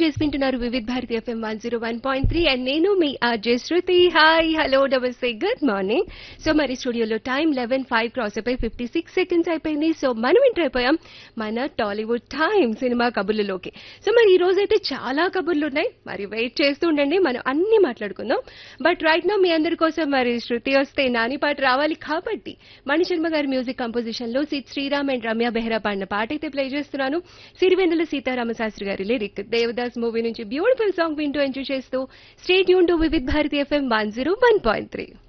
చేసి వింటున్నారు Vividh Bharati FM one zero one point three and నేను మీ RJ Shruti hi hello namaste good morning so మరి స్టూడియోలో టైం లెవెన్ ఫైవ్ క్రాస్ అయిపోయి ఫిఫ్టీ సిక్స్ సెకండ్స్ అయిపోయింది సో మనం ఎంటర్ అయిపోయాం మన టాలీవుడ్ టైం సినిమా కబుర్లలోకి సో మరి ఈ రోజు అయితే చాలా కబుర్లు ఉన్నాయి మరి వెయిట్ చేస్తూ ఉండండి మనం అన్ని మాట్లాడుకుందాం బట్ రైట్ నా మీ అందరి కోసం మరి శృతి వస్తే నాని పాట రావాలి కాబట్టి మణిశర్మ గారి మ్యూజిక్ కంపోజిషన్ లో సిద్ శ్రీరామ్ అండ్ రమ్య బెహ్రా పాడిన పాట అయితే ప్లే చేస్తున్నాను సిరివెన్నెల సీతారామ శాస్త్రి గారి లిరిక్ దేవదాస్ మూవీ నుంచి బ్యూటిఫుల్ సాంగ్ వింటూ ఎంజాయ్ చేస్తూ స్టేట్ యూన్ to Vividh Bharati FM one zero one point three